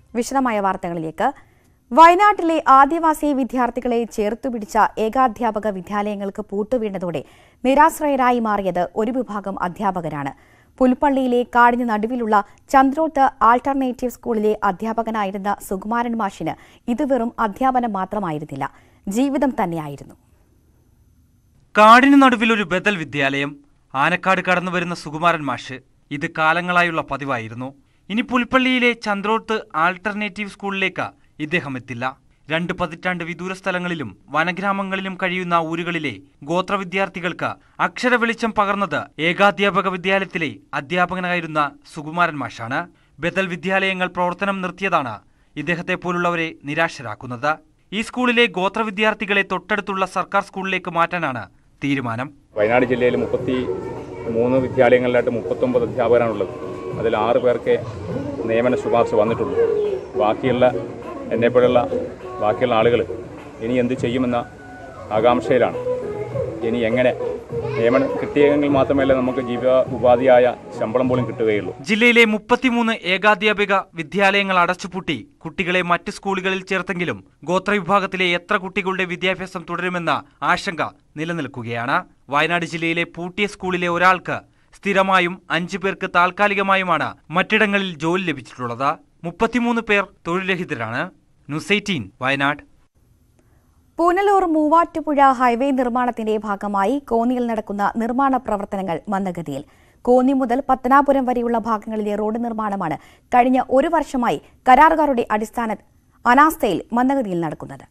വിശദമായ വാർത്തകളിലേക്ക് വയനാട്ടിലെ ആദിവാസി വിദ്യാർത്ഥികളെ ചേർത്തുപിടിച്ച ഏകാധ്യാപക വിദ്യാലയങ്ങൾക്ക് പൂട്ടുവീണതോടെ നിരാശ്രയരായി മാറിയത് ഒരു വിഭാഗം അധ്യാപകരാണ് പുൽപ്പള്ളിയിലെ കാടിന് നടുവിലുള്ള ചന്ദ്രോത്ത് ആൾട്ടർനേറ്റീവ് സ്കൂളിലെ അധ്യാപകനായിരുന്ന സുകുമാരൻ മാഷിന് ഇത് വെറും അധ്യാപനം മാത്രമായിരുന്നില്ല ജീവിതം തന്നെയായിരുന്നു കാടിന് നടുവിൽ ഒരു ബദൽ വിദ്യാലയം ആനക്കാട് കടന്നു വരുന്ന സുകുമാരൻ മാഷ് ഇത് കാലങ്ങളായുള്ള പതിവായിരുന്നു ഇനി പുൽപ്പള്ളിയിലെ ചന്ദ്രോത്ത് ആൾട്ടർനേറ്റീവ് സ്കൂളിലേക്ക് ഇദ്ദേഹം എത്തില്ല രണ്ട് പതിറ്റാണ്ട് വിദൂര സ്ഥലങ്ങളിലും വനഗ്രാമങ്ങളിലും കഴിയുന്ന ഊരുകളിലെ ഗോത്ര വിദ്യാർത്ഥികൾക്ക് അക്ഷര വെളിച്ചം പകർന്നത് ഏകാധ്യാപക വിദ്യാലയത്തിലെ അധ്യാപകനായിരുന്ന സുകുമാരൻ മാഷാണ് ബദൽ വിദ്യാലയങ്ങൾ പ്രവർത്തനം നിർത്തിയതാണ് ഇദ്ദേഹത്തെ പോലുള്ളവരെ നിരാശരാക്കുന്നത് ഈ സ്കൂളിലെ ഗോത്ര വിദ്യാർത്ഥികളെ തൊട്ടടുത്തുള്ള സർക്കാർ സ്കൂളിലേക്ക് മാറ്റാനാണ് തീരുമാനം വയനാട് ജില്ലയിൽ മുപ്പത്തി മൂന്ന് വിദ്യാലയങ്ങളിലായിട്ട് മുപ്പത്തൊമ്പത് അധ്യാപകരാണുള്ളത് അതിൽ ആറ് പേർക്ക് നിയമന ശുപാർശ വന്നിട്ടുള്ളൂ ബാക്കിയുള്ള എന്നെപ്പോലുള്ള ബാക്കിയുള്ള ആളുകൾ ഇനി എന്ത് ചെയ്യുമെന്ന ആകാംക്ഷയിലാണ് ഇനി എങ്ങനെ നിയമനം കിട്ടിയെങ്കിൽ മാത്രമല്ല നമുക്ക് ജീവിത ഉപാധിയായ ശമ്പളം പോലും കിട്ടുകയുള്ളൂ ജില്ലയിലെ മുപ്പത്തിമൂന്ന് ഏകാധ്യാപിക വിദ്യാലയങ്ങൾ അടച്ചുപൂട്ടി കുട്ടികളെ മറ്റ് സ്കൂളുകളിൽ ചേർത്തെങ്കിലും ഗോത്ര വിഭാഗത്തിലെ എത്ര കുട്ടികളുടെ വിദ്യാഭ്യാസം തുടരുമെന്ന ആശങ്ക നിലനിൽക്കുകയാണ് വയനാട് ജില്ലയിലെ പൂട്ടിയ സ്കൂളിലെ ഒരാൾക്ക് സ്ഥിരമായും അഞ്ചു പേർക്ക് താൽക്കാലികമായുമാണ് മറ്റിടങ്ങളിൽ ജോലി ലഭിച്ചിട്ടുള്ളത് മുപ്പത്തിമൂന്ന് പേർ തൊഴിൽരഹിതരാണ് news eighteen Wayanad Punalur Muvattupuzha highway നിർമ്മാണത്തിന്റെ ഭാഗമായി കോന്നിയിൽ നടക്കുന്ന നിർമ്മാണ പ്രവർത്തനങ്ങൾ മന്ദഗതിയിൽ കോന്നി മുതൽ പത്തനാപുരം വരെയുള്ള ഭാഗങ്ങളിലെ റോഡ് നിർമ്മാണമാണ് കഴിഞ്ഞ ഒരു വർഷമായി കരാറുകാരുടെ അടിസ്ഥാന അനാസ്ഥയിൽ മന്ദഗതിയിൽ നടക്കുന്നത്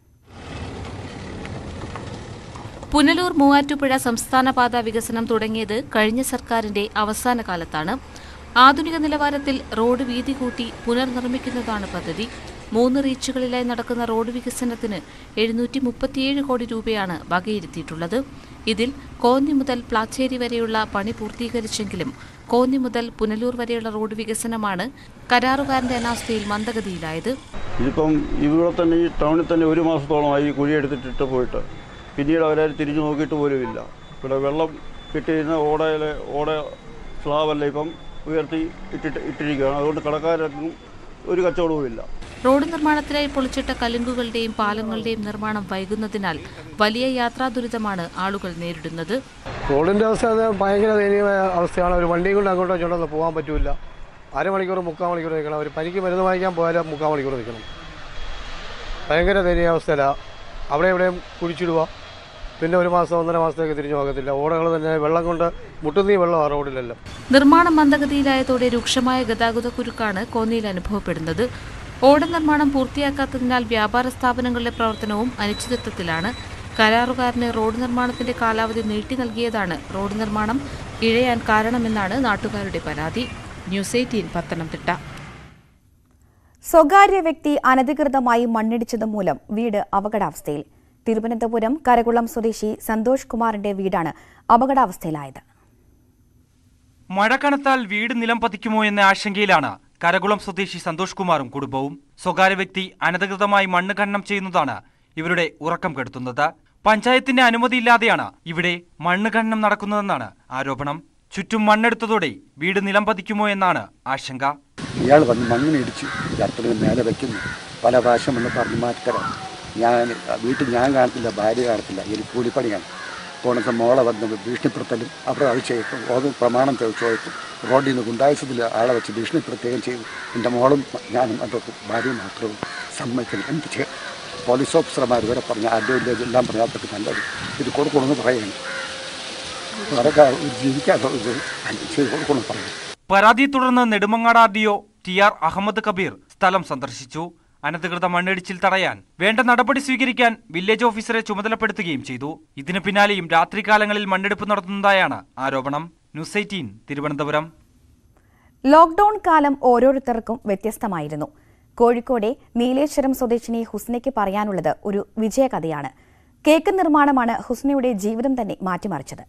പുനലൂർ മൂവാറ്റുപുഴ സംസ്ഥാന പാത വികസനം തുടങ്ങിയത് കഴിഞ്ഞ സർക്കാരിന്റെ അവസാന കാലത്താണ് ആധുനിക നിലവാരത്തിൽ റോഡ് വീതി കൂട്ടി പുനർനിർമ്മിക്കുന്നതാണ് പദ്ധതി മൂന്ന് റീച്ചുകളിലായി നടക്കുന്ന റോഡ് വികസനത്തിന് എഴുന്നൂറ്റി മുപ്പത്തിയേഴ് കോടി രൂപയാണ് വകയിരുത്തിയിട്ടുള്ളത് ഇതിൽ കോന്നി മുതൽ പ്ലാച്ചേരി വരെയുള്ള പണി പൂർത്തീകരിച്ചെങ്കിലും കോന്നി മുതൽ പുനലൂർ വരെയുള്ള റോഡ് വികസനമാണ് കരാറുകാരന്റെ അനാസ്ഥയിൽ മന്ദഗതിയിലായത് ഇതിപ്പം ഇവിടെ തന്നെ ഈ ടൗണിൽ തന്നെ ഒരു മാസത്തോളമായി ഈ കുഴിയെടുത്തിട്ടിട്ട് പോയിട്ട് പിന്നീട് അവരാരും തിരിഞ്ഞു നോക്കിയിട്ട് പോലുമില്ല ഇവിടെ വെള്ളം കിട്ടിയിരുന്ന ഓടയിലെ ഓട സ്ലാബല്ല ഇപ്പം ഉയർത്തി ഇട്ടിട്ട് ഇട്ടിരിക്കുകയാണ് അതുകൊണ്ട് കടക്കാർക്കും ഒരു കച്ചവടവും ഇല്ല റോഡ് നിർമ്മാണത്തിനായി പൊളിച്ചിട്ട കലുങ്കുകളുടെയും പാലങ്ങളുടെയും നിർമ്മാണം വൈകുന്നതിനാൽ വലിയ യാത്രാ ദുരിതമാണ് ആളുകൾ നേരിടുന്നത് റോഡിൻ്റെ അവസ്ഥ അത് ഭയങ്കര ദയനീയമായ അവസ്ഥയാണ് ഒരു വണ്ടിയും കൊണ്ട് അങ്ങോട്ടോ ഇങ്ങോട്ടോ പോകാൻ പറ്റില്ല അരമണിക്കൂർ മുക്കാൽ മണിക്കൂർ നിൽക്കണം ഒരു പനിക്ക് മരുന്ന് വാങ്ങിക്കാൻ പോയാലും മുക്കാൽ മണിക്കൂർ നിൽക്കണം ഭയങ്കര ദയനീയ അവസ്ഥയിലാണ് അവിടെ എവിടെയും കുഴിച്ചിടുക പിന്നെ ഒരു മാസം ഒന്നര മാസത്തേക്ക് തിരിഞ്ഞു പോകത്തില്ല ഓടകൾ തന്നെ വെള്ളം കൊണ്ട് മുട്ടുന്നീ വെള്ളമാണ് റോഡിലെല്ലാം നിർമ്മാണം മന്ദഗതിയിലായതോടെ രൂക്ഷമായ ഗതാഗത കുരുക്കാണ് കോന്നിയിൽ അനുഭവപ്പെടുന്നത് ഓട നിർമ്മാണം പൂർത്തിയാക്കാത്തതിനാൽ വ്യാപാര സ്ഥാപനങ്ങളുടെ പ്രവർത്തനവും അനിശ്ചിതത്വത്തിലാണ് കരാറുകാരന് റോഡ് നിർമ്മാണത്തിന്റെ കാലാവധി നീട്ടി നൽകിയതാണ് റോഡ് നിർമ്മാണം ഇഴയാൻ കാരണമെന്നാണ് നാട്ടുകാരുടെ പരാതി ന്യൂസ് എയ്റ്റീൻ പത്തനംതിട്ട സ്വകാര്യ വ്യക്തി അനധികൃതമായി മണ്ണിടിച്ചത് മൂലം വീട് അപകടാവസ്ഥയിൽ തിരുവനന്തപുരം കരകുളം സ്വദേശി സന്തോഷ് കുമാറിന്റെ വീടാണ് അപകടാവസ്ഥയിലായത് മഴ കനത്താൽ വീട് നിലം പതിക്കുമോ എന്ന ആശങ്കയിലാണ് കരകുളം സ്വദേശി സന്തോഷ് കുമാറും കുടുംബവും സ്വകാര്യ വ്യക്തി അനധികൃതമായി മണ്ണ് ഖനനം ചെയ്യുന്നതാണ് ഇവരുടെ ഉറക്കം കെടുത്തുന്നത് പഞ്ചായത്തിന്റെ അനുമതിയില്ലാതെയാണ് ഇവിടെ മണ്ണ് ഖനനം നടക്കുന്നതെന്നാണ് ആരോപണം ചുറ്റും മണ്ണെടുത്തതോടെ വീട് നിലം പതിക്കുമോ എന്നാണ് ആശങ്ക ഇയാൾ വന്ന് മണ്ണിനിടിച്ചു അത്രയും മേലെ വയ്ക്കുന്നു പല പ്രാവശ്യം വന്ന് പറഞ്ഞു മാറ്റരാണ് ഞാൻ വീട്ടിൽ ഞാൻ കാണത്തില്ല ഭാര്യ കാണത്തില്ല എനിക്ക് കൂലിപ്പണിയാണ് പോണത്തെ മോളെ വന്ന് ഭീഷണിപ്പെടുത്തലും അവിടെ അത് ചെയ്തു അത് പ്രമാണം ചോദിച്ചു റോഡിൽ നിന്ന് ഗുണ്ടായുസത്തിൽ ആളെ വെച്ച് ഭീഷണിപ്പെടുത്തുകയും ചെയ്തു എൻ്റെ മോളും ഞാനും അതൊക്കെ ഭാര്യയും മാത്രവും സമ്മതിക്കുന്നു എന്ത് ചെയ്യും പോലീസ് ഓഫീസർമാർ വരെ പറഞ്ഞ ആദ്യം ഇല്ല എല്ലാം പറഞ്ഞാൽ അതൊക്കെ നല്ലത് ഇത് കൊടുക്കണമെന്ന് പറയുന്നു അതൊക്കെ ജീവിക്കാതെ ഇത് ചെയ്ത് കൊടുക്കണമെന്ന് പറയുന്നു പരാതിയെ തുടർന്ന് Nedumangad R D O T R Ahmed Kabir സ്ഥലം സന്ദർശിച്ചു അനധികൃത മണ്ണിടിച്ചിൽ തടയാൻ വേണ്ട നടപടി സ്വീകരിക്കാൻ വില്ലേജ് ഓഫീസറെ ചുമതലപ്പെടുത്തുകയും ചെയ്തു ഇതിനു പിന്നാലെയും രാത്രികാലങ്ങളിൽ മണ്ണെടുപ്പ് നടത്തുന്നതായാണ് ആരോപണം ന്യൂസ് എയ്റ്റീൻ തിരുവനന്തപുരം ലോക്ഡൌൺ കാലം ഓരോരുത്തർക്കും വ്യത്യസ്തമായിരുന്നു കോഴിക്കോടെ നീലേശ്വരം സ്വദേശിനി ഹുസ്നയ്ക്ക് പറയാനുള്ളത് ഒരു വിജയകഥയാണ് കേക്ക് നിർമ്മാണമാണ് ഹുസ്നയുടെ ജീവിതം തന്നെ മാറ്റിമറിച്ചത്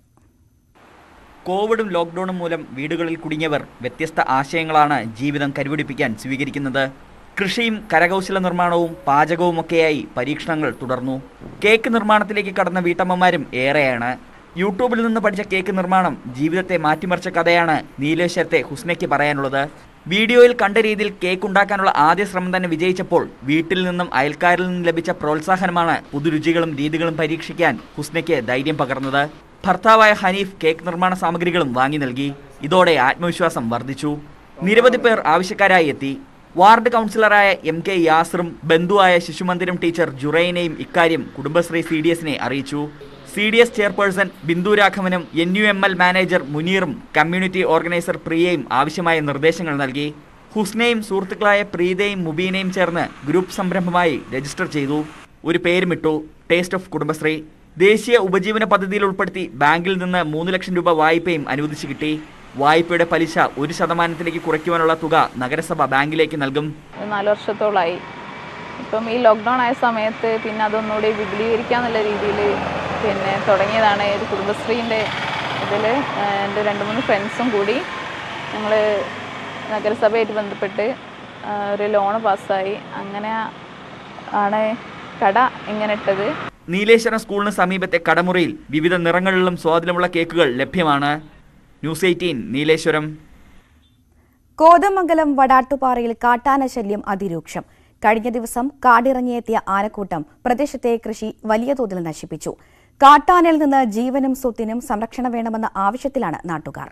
കോവിഡും ലോക്ക്ഡൌണും മൂലം വീടുകളിൽ കുടുങ്ങിയവർ വ്യത്യസ്ത ആശയങ്ങളാണ് ജീവിതം കരുപിടിപ്പിക്കാൻ സ്വീകരിക്കുന്നത് കൃഷിയും കരകൗശല നിർമ്മാണവും പാചകവുമൊക്കെയായി പരീക്ഷണങ്ങൾ തുടർന്നു കേക്ക് നിർമ്മാണത്തിലേക്ക് കടന്ന വീട്ടമ്മമാരും ഏറെയാണ് യൂട്യൂബിൽ നിന്ന് പഠിച്ച കേക്ക് നിർമ്മാണം ജീവിതത്തെ മാറ്റിമറിച്ച കഥയാണ് നീലേശ്വരത്തെ ഹുസ്നയ്ക്ക് പറയാനുള്ളത് വീഡിയോയിൽ കണ്ട രീതിയിൽ കേക്ക് ഉണ്ടാക്കാനുള്ള ആദ്യ ശ്രമം തന്നെ വിജയിച്ചപ്പോൾ വീട്ടിൽ നിന്നും അയൽക്കാരിൽ നിന്നും ലഭിച്ച പ്രോത്സാഹനമാണ് പുതുരുചികളും രീതികളും പരീക്ഷിക്കാൻ ഹുസ്നയ്ക്ക് ധൈര്യം പകർന്നത് ഭർത്താവായ ഹനീഫ് കേക്ക് നിർമ്മാണ സാമഗ്രികളും വാങ്ങി നൽകി ഇതോടെ ആത്മവിശ്വാസം വർദ്ധിച്ചു നിരവധി പേർ ആവശ്യക്കാരായി എത്തി വാർഡ് കൗൺസിലറായ എം കെ യാസറും ബന്ധുവായ ശിശുമന്ദിരം ടീച്ചർ ജുറൈനെയും ഇക്കാര്യം കുടുംബശ്രീ സി ഡി എസിനെ അറിയിച്ചു C D S chairperson Bindu രാഘവനും N U L M manager മുനീറും കമ്മ്യൂണിറ്റി ഓർഗനൈസർ പ്രിയയും ആവശ്യമായ നിർദ്ദേശങ്ങൾ നൽകി ഹുസ്നയും സുഹൃത്തുക്കളായ പ്രീതയും മുബീനയും ചേർന്ന് ഗ്രൂപ്പ് സംരംഭമായി രജിസ്റ്റർ ചെയ്തു ഒരു പേരുമിട്ടു ടേസ്റ്റ് ഓഫ് കുടുംബശ്രീ ദേശീയ ഉപജീവന പദ്ധതിയിൽ ഉൾപ്പെടുത്തി ബാങ്കിൽ നിന്ന് മൂന്ന് ലക്ഷം രൂപ വായ്പയും അനുവദിച്ചു കിട്ടി വായ്പയുടെ പലിശ ഒരു ശതമാനത്തിലേക്ക് കുറയ്ക്കുവാനുള്ള തുക നഗരസഭ ബാങ്കിലേക്ക് നൽകും ഒരു നാല് വർഷത്തോളമായി ഇപ്പം ഈ ലോക്ക്ഡൗൺ ആയ സമയത്ത് പിന്നെ അതൊന്നുകൂടി വിപുലീകരിക്കാന്നുള്ള രീതിയിൽ പിന്നെ തുടങ്ങിയതാണ് ഒരു കുടുംബശ്രീൻ്റെ ഇതിൽ എൻ്റെ രണ്ട് മൂന്ന് ഫ്രണ്ട്സും കൂടി ഞങ്ങൾ നഗരസഭയായിട്ട് ബന്ധപ്പെട്ട് ആ, ഒരു ലോണ് പാസ്സായി അങ്ങനെ ആണ് കട ഇങ്ങനെ ഇട്ടത് നീലേശ്വരം സ്കൂളിന് സമീപത്തെ കടമുറിയിൽ വിവിധ നിറങ്ങളിലും സ്വാദിലുമുള്ള കേക്കുകൾ ലഭ്യമാണ് ന്യൂസ് എയ്റ്റീൻ നീലേശ്വരം കോതമംഗലം വടാട്ടുപാറയിൽ കാട്ടാന ശല്യം അതിരൂക്ഷം കഴിഞ്ഞ ദിവസം കാടിറങ്ങിയെത്തിയ ആനക്കൂട്ടം പ്രദേശത്തെ കൃഷി വലിയ തോതിൽ നശിപ്പിച്ചു കാട്ടാനയിൽ നിന്ന് ജീവനും സ്വത്തിനും സംരക്ഷണം വേണമെന്ന ആവശ്യത്തിലാണ് നാട്ടുകാർ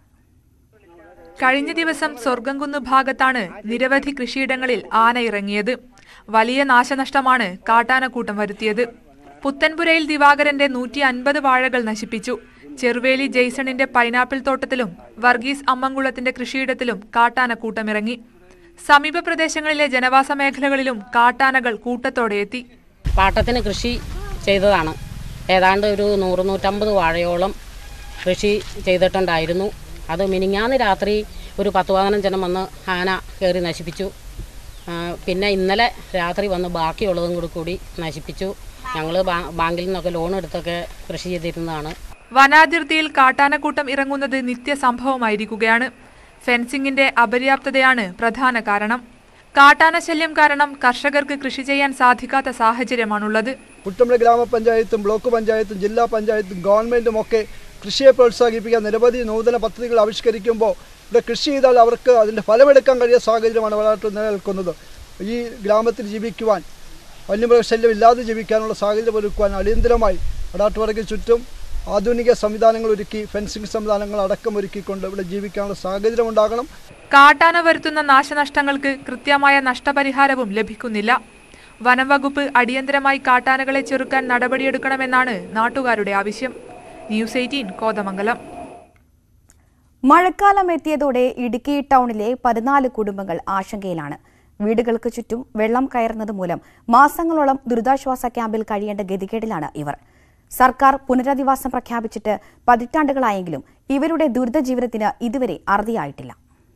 കഴിഞ്ഞ ദിവസം സ്വർഗംകുന്ന് ഭാഗത്താണ് നിരവധി കൃഷിയിടങ്ങളിൽ ആന ഇറങ്ങിയത് വലിയ നാശനഷ്ടമാണ് കാട്ടാനക്കൂട്ടം വരുത്തിയത് പുത്തൻപുരയിൽ ദിവാകരന്റെ നൂറ്റി അൻപത് വാഴകൾ നശിപ്പിച്ചു ചെറുവേലി ജെയ്സണിന്റെ പൈനാപ്പിൾ തോട്ടത്തിലും വർഗീസ് അമ്മങ്കുളത്തിന്റെ കൃഷിയിടത്തിലും കാട്ടാനക്കൂട്ടം ഇറങ്ങി സമീപ പ്രദേശങ്ങളിലെ ജനവാസ മേഖലകളിലും കാട്ടാനകൾ കൂട്ടത്തോടെ എത്തി പാട്ടത്തിന് കൃഷി ചെയ്തതാണ് ഏതാണ്ട് ഒരു നൂറ് നൂറ്റമ്പത് വാഴയോളം കൃഷി ചെയ്തിട്ടുണ്ടായിരുന്നു അത് മിനിങ്ങാന്ന് രാത്രി ഒരു പത്ത് പതിനഞ്ചെണ്ണം വന്ന് ആന കയറി നശിപ്പിച്ചു ആ, പിന്നെ ഇന്നലെ രാത്രി വന്ന് ബാക്കിയുള്ളതും കൂടി കൂടി നശിപ്പിച്ചു ഞങ്ങൾ ബാങ്കിൽ നിന്നൊക്കെ ലോൺ എടുത്തൊക്കെ കൃഷി ചെയ്തിരുന്നതാണ് വനാതിർത്തിയിൽ കാട്ടാനക്കൂട്ടം ഇറങ്ങുന്നത് നിത്യസംഭവമായിരിക്കുകയാണ് ഫെൻസിംഗിന്റെ അപര്യാപ്തതയാണ് പ്രധാന കാരണം കാട്ടാന ശല്യം കാരണം കർഷകർക്ക് കൃഷി ചെയ്യാൻ സാധിക്കാത്ത സാഹചര്യമാണുള്ളത് കുട്ടമ്പള ഗ്രാമപഞ്ചായത്തും ബ്ലോക്ക് പഞ്ചായത്തും ജില്ലാ പഞ്ചായത്തും ഗവൺമെൻറ്റും ഒക്കെ കൃഷിയെ പ്രോത്സാഹിപ്പിക്കാൻ നിരവധി നൂതന പദ്ധതികൾ ആവിഷ്കരിക്കുമ്പോൾ ഇവിടെ കൃഷി ചെയ്താൽ അവർക്ക് അതിൻ്റെ ഫലമെടുക്കാൻ കഴിയുന്ന സാഹചര്യമാണ് വളർത്ത് നിലനിൽക്കുന്നത് ഈ ഗ്രാമത്തിൽ ജീവിക്കുവാൻ വന്യമൃഗശല്യം ഇല്ലാതെ ജീവിക്കാനുള്ള സാഹചര്യം ഒരുക്കുവാൻ അടിയന്തരമായി വടാട്ടുപറയ്ക്ക് ചുറ്റും ആധുനിക സംവിധാനങ്ങൾ ഒരുക്കി ഫെൻസിംഗ് സംവിധാനങ്ങൾ അടക്കം ഒരുക്കിക്കൊണ്ട് ഇവിടെ ജീവിക്കാനുള്ള സാഹചര്യം ഉണ്ടാകണം കാട്ടാന വരുത്തുന്ന നാശനഷ്ടങ്ങൾക്ക് കൃത്യമായ നഷ്ടപരിഹാരവും ലഭിക്കുന്നില്ല വനം വകുപ്പ് അടിയന്തരമായി കാട്ടാനകളെ ചെറുക്കാൻ നടപടിയെടുക്കണമെന്നാണ് നാട്ടുകാരുടെ ആവശ്യം ന്യൂസ് എയ്റ്റീൻ കോതമംഗലം മഴക്കാലം എത്തിയതോടെ ഇടുക്കി ടൗണിലെ പതിനാല് കുടുംബങ്ങൾ ആശങ്കയിലാണ് വീടുകൾക്ക് ചുറ്റും വെള്ളം കയറുന്നത് മൂലം മാസങ്ങളോളം ദുരിതാശ്വാസ ക്യാമ്പിൽ കഴിയേണ്ട ഗതികേടിലാണ് ഇവർ സർക്കാർ പുനരധിവാസം പ്രഖ്യാപിച്ചിട്ട് പതിറ്റാണ്ടുകളായെങ്കിലും ഇവരുടെ ദുരിത ജീവിതത്തിന് ഇതുവരെ അറുതിയായിട്ടില്ല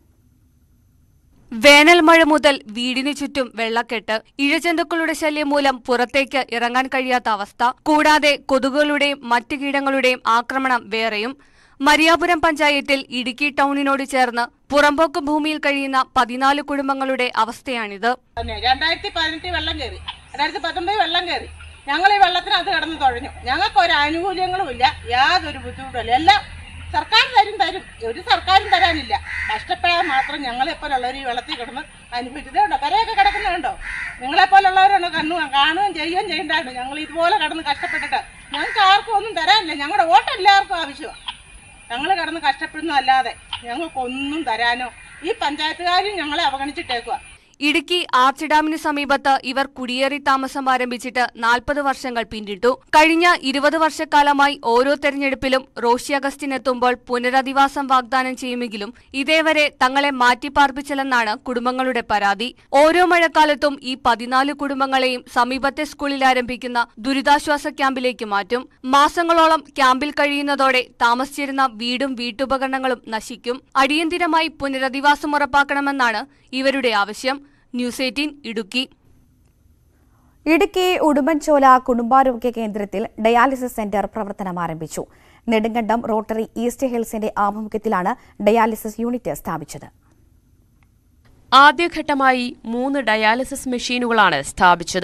വേനൽ മഴ മുതൽ വീടിനു ചുറ്റും വെള്ളക്കെട്ട് ഇഴജന്തുക്കളുടെ ശല്യം മൂലം പുറത്തേക്ക് ഇറങ്ങാൻ കഴിയാത്ത അവസ്ഥ കൂടാതെ കൊതുകുകളുടെയും മറ്റു കീടങ്ങളുടെയും ആക്രമണം വേറെയും മരിയാപുരം പഞ്ചായത്തിൽ ഇടുക്കി ടൗണിനോട് ചേർന്ന് പുറമ്പോക്ക് ഭൂമിയിൽ കഴിയുന്ന പതിനാല് കുടുംബങ്ങളുടെ അവസ്ഥയാണിത് തന്നെ രണ്ടായിരത്തി പതിനെട്ടിൽ വെള്ളം കയറി രണ്ടായിരത്തി പത്തൊമ്പതിൽ വെള്ളം കയറി ഞങ്ങൾ ഈ വെള്ളത്തിനകത്ത് കിടന്ന് തുഴഞ്ഞു ഞങ്ങൾക്ക് ഒരു ആനുകൂല്യങ്ങളും ഇല്ല യാതൊരു ബുദ്ധിമുട്ടുമില്ല എല്ലാം സർക്കാർ തരും തരും ഒരു സർക്കാരും തരാനില്ല കഷ്ടപ്പെടാൻ മാത്രം ഞങ്ങളെപ്പോലുള്ളവർ ഈ വെള്ളത്തിൽ കിടന്ന് അനുഭവിച്ചതേ ഉണ്ടോ കരയൊക്കെ കിടക്കുന്നുണ്ടോ നിങ്ങളെപ്പോലുള്ളവരാണ് കണ്ണു കാണുകയും ചെയ്യുകയും ചെയ്യേണ്ടതാണ് ഞങ്ങൾ ഇതുപോലെ കിടന്ന് കഷ്ടപ്പെട്ടിട്ട് ഞങ്ങൾക്ക് ആർക്കും ഒന്നും തരാനില്ല ഞങ്ങളുടെ വോട്ട് എല്ലാവർക്കും ആവശ്യമാണ് ഞങ്ങൾ കിടന്ന് കഷ്ടപ്പെടുന്നതല്ലാതെ ഞങ്ങൾക്കൊന്നും തരാനോ ഈ പഞ്ചായത്തുകാരും ഞങ്ങളെ അവഗണിച്ചിട്ടേക്കുക ഇടുക്കി ആർച്ച് ഡാമിന് സമീപത്ത് ഇവർ കുടിയേറി താമസം ആരംഭിച്ചിട്ട് നാൽപ്പത് വർഷങ്ങൾ പിന്നിട്ടു കഴിഞ്ഞ ഇരുപത് വർഷക്കാലമായി ഓരോ തെരഞ്ഞെടുപ്പിലും റോഷി അഗസ്റ്റിൻ എത്തുമ്പോൾ പുനരധിവാസം വാഗ്ദാനം ചെയ്യുമെങ്കിലും ഇതേവരെ തങ്ങളെ മാറ്റിപ്പാർപ്പിച്ചില്ലെന്നാണ് കുടുംബങ്ങളുടെ പരാതി ഓരോ മഴക്കാലത്തും ഈ പതിനാല് കുടുംബങ്ങളെയും സമീപത്തെ സ്കൂളിൽ ആരംഭിക്കുന്ന ദുരിതാശ്വാസ ക്യാമ്പിലേക്ക് മാറ്റും മാസങ്ങളോളം ക്യാമ്പിൽ കഴിയുന്നതോടെ താമസിച്ചിരുന്ന വീടും വീട്ടുപകരണങ്ങളും നശിക്കും അടിയന്തിരമായി പുനരധിവാസം ഉറപ്പാക്കണമെന്നാണ് ഇവരുടെ ആവശ്യം ന്യൂസ് എയ്റ്റീൻ ഇടുക്കി ഇടുക്കി ഉടുമ്പൻചോല കുടുംബാരോഗ്യ കേന്ദ്രത്തിൽ ഡയാലിസിസ് സെന്റർ പ്രവർത്തനം ആരംഭിച്ചു നെടുങ്കണ്ടം റോട്ടറി ഈസ്റ്റ് ഹിൽസിന്റെ ആഭിമുഖ്യത്തിലാണ് ഡയാലിസിസ് യൂണിറ്റ് സ്ഥാപിച്ചത് ആദ്യഘട്ടമായി മൂന്ന് ഡയാലിസിസ് മെഷീനുകളാണ് സ്ഥാപിച്ചത്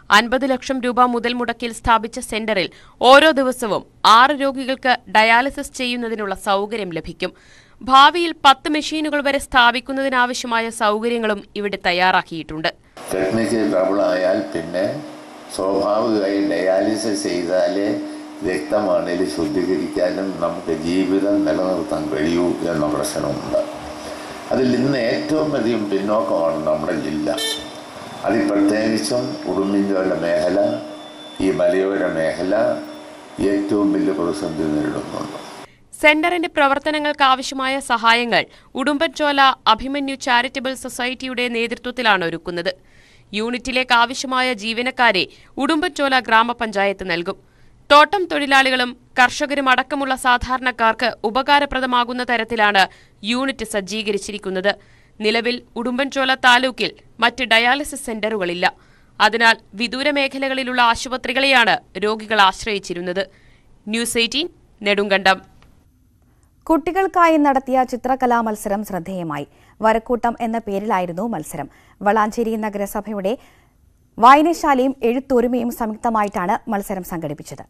അൻപത് ലക്ഷം രൂപ മുതൽ മുടക്കിൽ സ്ഥാപിച്ച സെന്ററിൽ ഓരോ ദിവസവും ആറ് രോഗികൾക്ക് ഡയാലിസിസ് ചെയ്യുന്നതിനുള്ള സൗകര്യം ലഭിക്കും ഭാവിയിൽ പത്ത് മെഷീനുകൾ വരെ സ്ഥാപിക്കുന്നതിനാവശ്യമായ സൗകര്യങ്ങളും ഇവിടെ തയ്യാറാക്കിയിട്ടുണ്ട് ടെക്നിക്കൽ ട്രബിൾ ആയാൽ പിന്നെ സ്വാഭാവികമായി ഡയാലിസിസ് ചെയ്താലേ രക്തമാണേൽ ശുദ്ധീകരിക്കാനും നമുക്ക് ജീവിതം നിലനിർത്താൻ കഴിയൂ എന്ന പ്രശ്നമുണ്ട് അതിൽ ഇന്ന് ഏറ്റവും അധികം പിന്നോക്കമാണ് നമ്മുടെ ജില്ല അതിൽ പ്രത്യേകിച്ചും ഉടുമ്പിഞ്ചോല മേഖല ഈ മലയോര മേഖല ഏറ്റവും വലിയ പ്രതിസന്ധി നേരിടുന്നുണ്ട് സെന്ററിന്റെ പ്രവർത്തനങ്ങൾക്ക് ആവശ്യമായ സഹായങ്ങൾ ഉടുമ്പൻചോല അഭിമന്യു ചാരിറ്റബിൾ സൊസൈറ്റിയുടെ നേതൃത്വത്തിലാണ് ഒരുക്കുന്നത് യൂണിറ്റിലേക്ക് ആവശ്യമായ ജീവനക്കാരെ ഉടുമ്പൻചോല ഗ്രാമപഞ്ചായത്ത് നൽകും തോട്ടം തൊഴിലാളികളും കർഷകരും അടക്കമുള്ള സാധാരണക്കാർക്ക് ഉപകാരപ്രദമാകുന്ന തരത്തിലാണ് യൂണിറ്റ് സജ്ജീകരിച്ചിരിക്കുന്നത് നിലവിൽ ഉടുമ്പൻചോല താലൂക്കിൽ മറ്റ് ഡയാലിസിസ് സെന്ററുകളില്ല അതിനാൽ വിദൂര മേഖലകളിലുള്ള ആശുപത്രികളെയാണ് രോഗികൾ ആശ്രയിച്ചിരുന്നത് ന്യൂസ് എയ്റ്റീൻ നെടുങ്കണ്ടം കുട്ടികൾക്കായി നടത്തിയ ചിത്രകലാ മത്സരം ശ്രദ്ധേയമായി വരക്കൂട്ടം എന്ന പേരിലായിരുന്നു മത്സരം വളാഞ്ചേരി നഗരസഭയുടെ വായനശാലയും എഴുത്തൊരുമയും സംയുക്തമായിട്ടാണ് മത്സരം സംഘടിപ്പിച്ചത്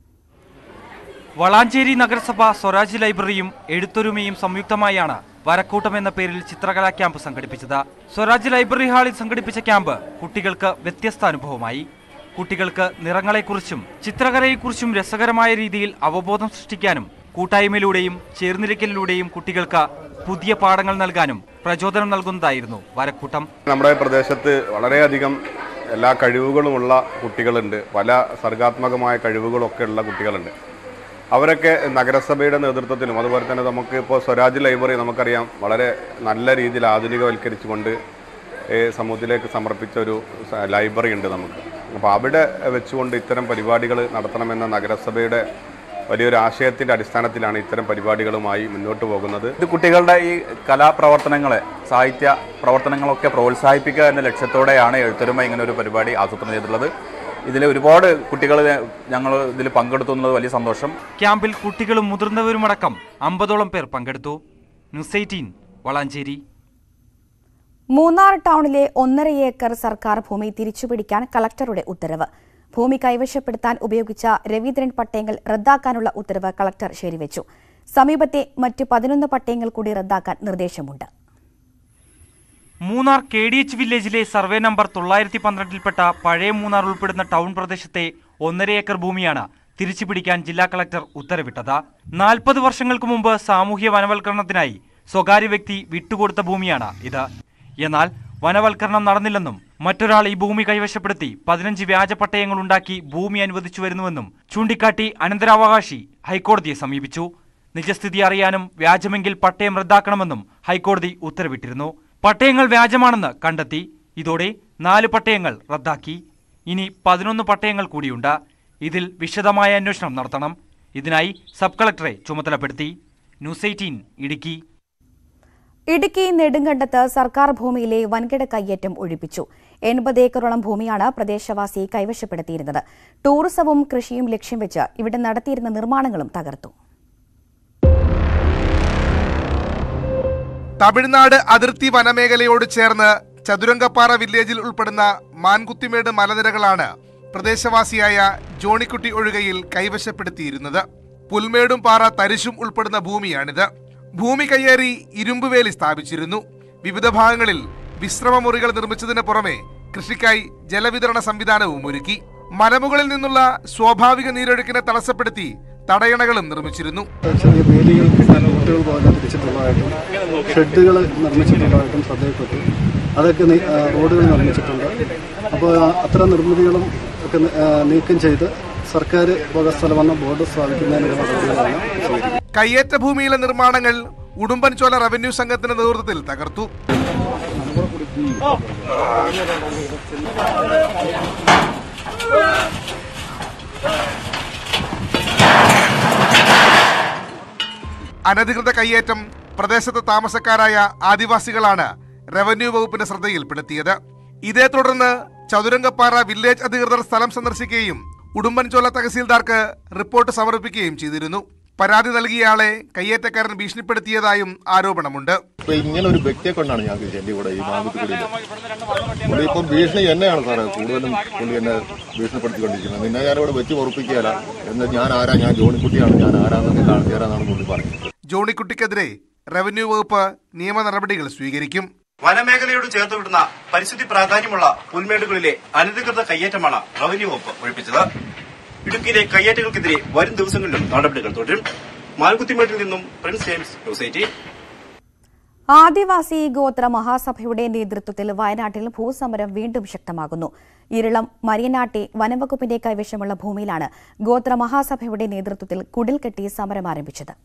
വളാഞ്ചേരി നഗരസഭ സ്വരാജ് ലൈബ്രറിയും എഴുത്തൊരുമയും സംയുക്തമായാണ് വരക്കൂട്ടം എന്ന പേരിൽ ചിത്രകലാ ക്യാമ്പ് സംഘടിപ്പിച്ചത് സ്വരാജ് ലൈബ്രറി ഹാളിൽ സംഘടിപ്പിച്ച ക്യാമ്പ് കുട്ടികൾക്ക് വ്യത്യസ്ത അനുഭവമായി കുട്ടികൾക്ക് നിറങ്ങളെക്കുറിച്ചും ചിത്രകലയെക്കുറിച്ചും രസകരമായ രീതിയിൽ അവബോധം സൃഷ്ടിക്കാനും കൂട്ടായ്മയിലൂടെയും ചേർന്നിരിക്കലിലൂടെയും കുട്ടികൾക്ക് പുതിയ പാഠങ്ങൾ നൽകാനും പ്രചോദനം നൽകുന്നതായിരുന്നു വരക്കൂട്ടം നമ്മുടെ പ്രദേശത്ത് വളരെയധികം എല്ലാ കഴിവുകളുമുള്ള കുട്ടികളുണ്ട് പല സർഗാത്മകമായ കഴിവുകളൊക്കെ ഉള്ള കുട്ടികളുണ്ട് അവരൊക്കെ നഗരസഭയുടെ നേതൃത്വത്തിലും അതുപോലെ തന്നെ നമുക്ക് ഇപ്പോൾ സ്വരാജ് ലൈബ്രറി നമുക്കറിയാം വളരെ നല്ല രീതിയിൽ ആധുനികവൽക്കരിച്ചുകൊണ്ട് ഏ, സമൂഹത്തിലേക്ക് സമർപ്പിച്ച ഒരു സ- ലൈബ്രറി ഉണ്ട് നമുക്ക് അപ്പോൾ അവിടെ വെച്ചുകൊണ്ട് ഇത്തരം പരിപാടികൾ നടത്തണമെന്ന നഗരസഭയുടെ വലിയൊരു ആശയത്തിൻ്റെ അടിസ്ഥാനത്തിലാണ് ഇത്തരം പരിപാടികളുമായി മുന്നോട്ട് പോകുന്നത് ഇത് കുട്ടികളുടെ ഈ കലാപ്രവർത്തനങ്ങളെ സാഹിത്യ പ്രവർത്തനങ്ങളൊക്കെ പ്രോത്സാഹിപ്പിക്കുക എന്ന ലക്ഷ്യത്തോടെയാണ് എഴുത്തൊരുമ ഇങ്ങനെ ഒരു പരിപാടി ആസൂത്രണം ചെയ്തിട്ടുള്ളത് ഇതിൽ ഒരുപാട് കുട്ടികൾ ഞങ്ങൾ ഇതിൽ പങ്കെടുത്തു എന്നുള്ളത് വലിയ സന്തോഷം ക്യാമ്പിൽ കുട്ടികളും മുതിർന്നവരുമടക്കം അമ്പതോളം പേർ പങ്കെടുത്തു ന്യൂസ് എയ്റ്റീൻ വളാഞ്ചേരി മൂന്നാർ ടൗണിലെ ഒന്നര ഏക്കർ സർക്കാർ ഭൂമി തിരിച്ചുപിടിക്കാൻ കളക്ടറുടെ ഉത്തരവ് ഭൂമി കൈവശപ്പെടുത്താൻ ഉപയോഗിച്ച രവീന്ദ്രൻ പട്ടയങ്ങൾ റദ്ദാക്കാനുള്ള ഉത്തരവ് കളക്ടർ ശരിവെച്ചു സമീപത്തെ മറ്റ് പതിനൊന്ന് പട്ടയങ്ങൾ കൂടി റദ്ദാക്കാൻ നിർദ്ദേശമുണ്ട് മൂന്നാർ കെ ഡി എച്ച് വില്ലേജിലെ സർവേ നമ്പർ തൊള്ളായിരത്തി പന്ത്രണ്ടിൽപ്പെട്ട പഴയ മൂന്നാർ ഉൾപ്പെടുന്ന ടൗൺ പ്രദേശത്തെ ഒന്നര ഏക്കർ ഭൂമിയാണ് തിരിച്ചുപിടിക്കാൻ ജില്ലാ കളക്ടർ ഉത്തരവിട്ടത് നാൽപ്പത് വർഷങ്ങൾക്ക് മുമ്പ് സാമൂഹ്യ വനവൽക്കരണത്തിനായി സ്വകാര്യ വ്യക്തി വിട്ടുകൊടുത്ത ഭൂമിയാണ് ഇത് എന്നാൽ വനവൽക്കരണം നടന്നില്ലെന്നും മറ്റൊരാൾ ഈ ഭൂമി കൈവശപ്പെടുത്തി പതിനഞ്ച് വ്യാജ പട്ടയങ്ങൾ ഉണ്ടാക്കി ഭൂമി അനുവദിച്ചു വരുന്നുവെന്നും ചൂണ്ടിക്കാട്ടി അനന്തരാവകാശി ഹൈക്കോടതിയെ സമീപിച്ചു നിജസ്ഥിതി അറിയാനും വ്യാജമെങ്കിൽ പട്ടയം റദ്ദാക്കണമെന്നും ഹൈക്കോടതി ഉത്തരവിട്ടിരുന്നു പട്ടയങ്ങൾ വ്യാജമാണെന്ന് കണ്ടെത്തി ഇതോടെ നാല് പട്ടയങ്ങൾ റദ്ദാക്കി ഇനി പതിനൊന്ന് പട്ടയങ്ങൾ കൂടിയുണ്ട് ഇതിൽ വിശദമായ അന്വേഷണം നടത്തണം ഇതിനായി സബ് കളക്ടറെ ചുമതലപ്പെടുത്തി ന്യൂസ് എയ്റ്റീൻ ഇടുക്കി ഇടുക്കി നെടുങ്കണ്ടത്ത് സർക്കാർ ഭൂമിയിലെ വൻകിട കയ്യേറ്റം ഒഴിപ്പിച്ചു എൺപത് ഏക്കറോളം ഭൂമിയാണ് പ്രദേശവാസി കൈവശപ്പെടുത്തിയിരുന്നത് ടൂറിസവും കൃഷിയും ലക്ഷ്യം വെച്ച് ഇവിടെ നടത്തിയിരുന്ന നിർമ്മാണങ്ങളും തകർത്തു തമിഴ്നാട് അതിർത്തി വനമേഖലയോട് ചേർന്ന് ചതുരംഗപ്പാറ വില്ലേജിൽ ഉൾപ്പെടുന്ന മാൻകുത്തിമേട് മലനിരകളാണ് പ്രദേശവാസിയായ ജോണിക്കുട്ടി ഒഴുകയിൽ കൈവശപ്പെടുത്തിയിരുന്നത് പുൽമേടും പാറ തരിശും ഉൾപ്പെടുന്ന ഭൂമിയാണിത് ഭൂമി കയ്യേറി ഇരുമ്പുവേലി സ്ഥാപിച്ചിരുന്നു വിവിധ ഭാഗങ്ങളിൽ വിശ്രമമുറികൾ നിർമ്മിച്ചതിന് പുറമെ കൃഷിക്കായി ജലവിതരണ സംവിധാനവും ഒരുക്കി മലമുകളിൽ നിന്നുള്ള സ്വാഭാവിക നീരൊഴുക്കിനെ തടസ്സപ്പെടുത്തി തടയണകളും നിർമ്മിച്ചിരുന്നു ചെറിയ വേലികൾ ബോട്ടുകൾ പോലെ വെച്ചിട്ടുള്ളതായിട്ടും ഷെഡുകൾ നിർമ്മിച്ചിട്ടുള്ളതായിട്ടും ശ്രദ്ധയിൽപ്പെട്ടു അതൊക്കെ നീ- ആ, റോഡുകൾ നിർമ്മിച്ചിട്ടുണ്ട് അപ്പോൾ ആ, അത്തരം നിർമ്മിതികളും ഒക്കെ നി- ആ, നീക്കം ചെയ്ത് സർക്കാർ പൊതുസ്ഥലമെന്ന ബോർഡ് സ്ഥാപിക്കുന്നതിനുള്ള നടപടികളാണ് സ്വീകരിക്കുന്നത് കയ്യേറ്റ ഭൂമിയിലെ നിർമ്മാണങ്ങൾ ഉടുമ്പൻചോല റവന്യൂ സംഘത്തിന്റെ നേതൃത്വത്തിൽ തകർത്തു അനധികൃത കയ്യേറ്റം പ്രദേശത്തെ താമസക്കാരായ ആദിവാസികളാണ് റവന്യൂ വകുപ്പിന്റെ ശ്രദ്ധയിൽപ്പെടുത്തിയത് ഇതേ തുടർന്ന് ചതുരംഗപ്പാറ വില്ലേജ് അധികൃതർ സ്ഥലം സന്ദർശിക്കുകയും ഉടുമ്പൻചോല തഹസീൽദാർക്ക് റിപ്പോർട്ട് സമർപ്പിക്കുകയും ചെയ്തിരുന്നു പരാതി നൽകിയയാളെ കയ്യേറ്റക്കാരൻ ഭീഷണിപ്പെടുത്തിയതായും ആരോപണമുണ്ട് ഇപ്പൊ ഇങ്ങനെ ഒരു വ്യക്തിയെ കൊണ്ടാണ് ഞങ്ങൾക്ക് ശല്യം ഇവിടെ ഈ മാകുത്തുകുടിയിൽ പുള്ളി ഇപ്പം ഭീഷണി എന്നെയാണ് സാറേ കൂടുതലും പുള്ളി എന്നെ ഭീഷണിപ്പെടുത്തിക്കൊണ്ടിരിക്കുന്നത് നിന്നെ ഞാനിവിടെ വെച്ച് ഉറപ്പിക്കുകയല്ല എന്ന് ഞാൻ ആരാ ഞാൻ ജോണിക്കുട്ടിയാണ് ഞാൻ ആരാന്ന് കാണിച്ചു തരാന്നാണ് പുള്ളി പറഞ്ഞത് ജോണിക്കുട്ടിക്കെതിരെ റവന്യൂ വകുപ്പ് നിയമ നടപടികൾ സ്വീകരിക്കും വനമേഖലയോട് ചേർത്ത് വിടുന്ന പരിസ്ഥിതി പ്രാധാന്യമുള്ള പുൽമേടുകളിലെ അനധികൃത കയ്യേറ്റമാണ് റവന്യൂ വകുപ്പ് ഒഴിപ്പിച്ചത് ഇടുക്കിയിലെ കയ്യേറ്റങ്ങൾക്കെതിരെ വരും ദിവസങ്ങളിലും നടപടികൾ തുടരും മാൽകുത്തിമേട്ടിൽ നിന്നും പ്രിൻസ് ജെയിംസ് ന്യൂസ് എയ്റ്റീൻ ആദിവാസി ഗോത്ര മഹാസഭയുടെ നേതൃത്വത്തിൽ വയനാട്ടിൽ ഭൂസമരം വീണ്ടും ശക്തമാകുന്നു ഇരളം മരിയനാട്ടെ വനംവകുപ്പിന്റെ കൈവശമുള്ള ഭൂമിയിലാണ് ഗോത്ര മഹാസഭയുടെ നേതൃത്വത്തിൽ കുടിൽ കെട്ടി സമരം ആരംഭിച്ചത്